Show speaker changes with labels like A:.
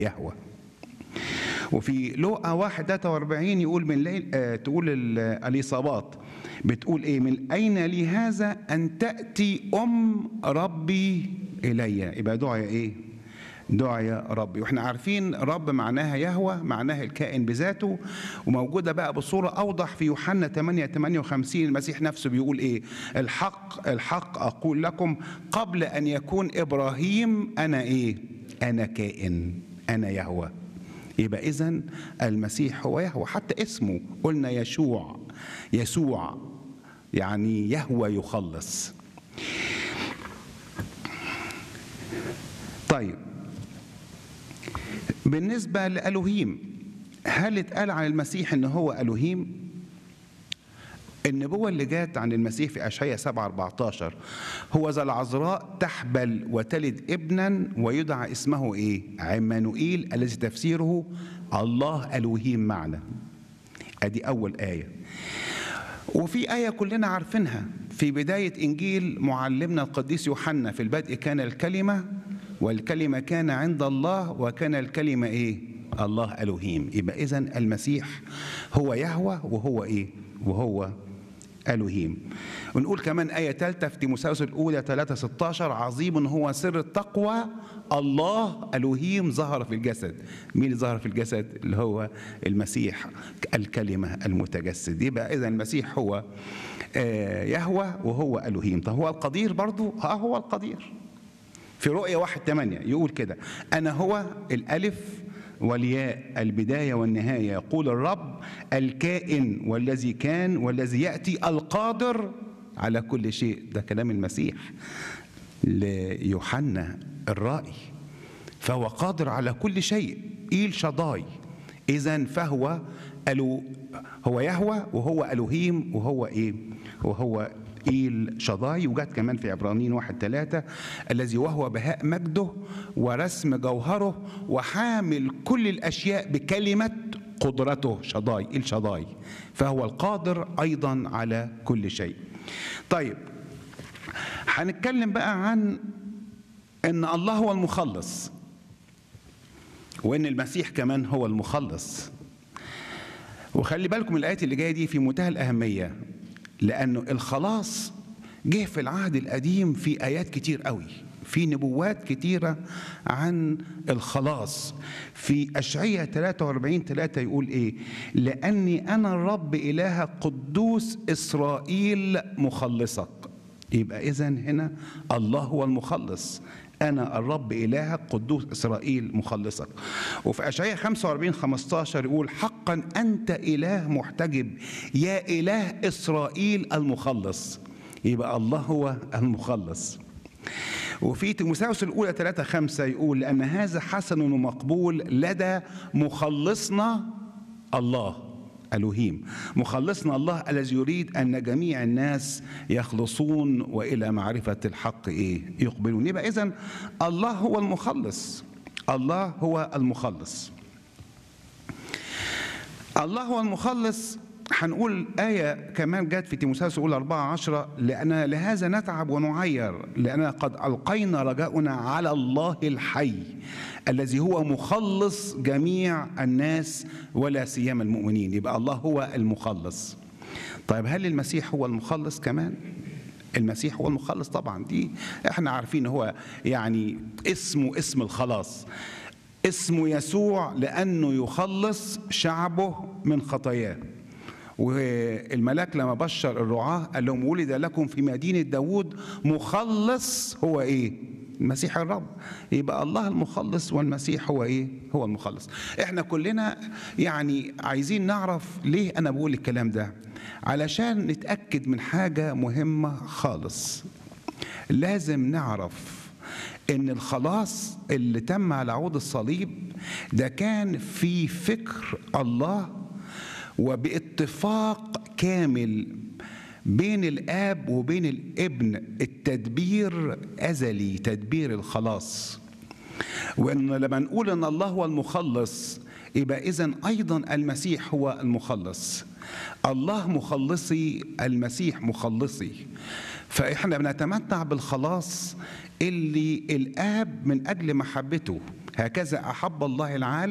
A: يهوى وفي لوقا 1 43 يقول من ليل آه تقول ال- اليصابات بتقول ايه من اين لي هذا ان تاتي ام ربي الي يبقى دعاء ايه دعاء ربي واحنا عارفين رب معناها يهوى معناها الكائن بذاته وموجوده بقى بصوره اوضح في يوحنا 8 58 المسيح نفسه بيقول ايه الحق الحق اقول لكم قبل ان يكون ابراهيم انا ايه انا كائن انا يهوى يبقى اذا المسيح هو يهوى حتى اسمه قلنا يشوع يسوع يعني يهوى يخلص طيب بالنسبة لألوهيم هل اتقال عن المسيح ان هو ألوهيم؟ النبوة اللي جات عن المسيح في أشعياء 7 14 هو ذا العذراء تحبل وتلد ابنا ويدعى اسمه ايه؟ عمانوئيل الذي تفسيره الله ألوهيم معنا. ادي أول آية. وفي آية كلنا عارفينها في بداية إنجيل معلمنا القديس يوحنا في البدء كان الكلمة والكلمة كان عند الله وكان الكلمة إيه؟ الله ألوهيم يبقى إذا المسيح هو يهوى وهو إيه؟ وهو ألوهيم ونقول كمان آية ثالثة في تيموثاوس الأولى 3 16 عظيم هو سر التقوى الله ألوهيم ظهر في الجسد مين اللي ظهر في الجسد اللي هو المسيح الكلمة المتجسد يبقى إذا المسيح هو آه، يهوى وهو ألوهيم طب هو القدير برضو ها هو القدير في رؤية واحد ثمانية يقول كده أنا هو الألف والياء البداية والنهاية يقول الرب الكائن والذي كان والذي يأتي القادر على كل شيء ده كلام المسيح ليوحنا الرائي فهو قادر على كل شيء إيل شضاي إذا فهو ألو هو يهوى وهو ألوهيم وهو إيه وهو إيل شضاي وجات كمان في عبرانيين واحد ثلاثة الذي وهو بهاء مجده ورسم جوهره وحامل كل الأشياء بكلمة قدرته شضاي إيل شضاي فهو القادر أيضا على كل شيء طيب هنتكلم بقى عن ان الله هو المخلص وان المسيح كمان هو المخلص وخلي بالكم الايات اللي جايه دي في منتهى الاهميه لانه الخلاص جه في العهد القديم في ايات كتير قوي في نبوات كتيرة عن الخلاص في أشعية 43 3 يقول إيه لأني أنا الرب إله قدوس إسرائيل مخلصك يبقى إذا هنا الله هو المخلص أنا الرب إلهك قدوس إسرائيل مخلصك وفي أشعياء 45 15 يقول حقا أنت إله محتجب يا إله إسرائيل المخلص يبقى الله هو المخلص وفي تيموثاوس الأولى 3 5 يقول لأن هذا حسن ومقبول لدى مخلصنا الله ألوهيم مخلصنا الله الذي يريد أن جميع الناس يخلصون وإلى معرفة الحق إيه يقبلون يبقى إذن الله هو المخلص الله هو المخلص الله هو المخلص هنقول آية كمان جت في تيموثاوس الأولى 4 10 لأن لهذا نتعب ونعير لأننا قد ألقينا رجاؤنا على الله الحي الذي هو مخلص جميع الناس ولا سيما المؤمنين يبقى الله هو المخلص طيب هل المسيح هو المخلص كمان المسيح هو المخلص طبعا دي احنا عارفين هو يعني اسمه اسم الخلاص اسمه يسوع لأنه يخلص شعبه من خطاياه والملاك لما بشر الرعاة قال لهم ولد لكم في مدينة داود مخلص هو ايه المسيح الرب يبقى الله المخلص والمسيح هو ايه هو المخلص احنا كلنا يعني عايزين نعرف ليه انا بقول الكلام ده علشان نتأكد من حاجة مهمة خالص لازم نعرف ان الخلاص اللي تم على عود الصليب ده كان في فكر الله وباتفاق كامل بين الاب وبين الابن التدبير ازلي تدبير الخلاص وان لما نقول ان الله هو المخلص يبقى اذا ايضا المسيح هو المخلص الله مخلصي المسيح مخلصي فاحنا بنتمتع بالخلاص اللي الاب من اجل محبته هكذا أحب الله العالم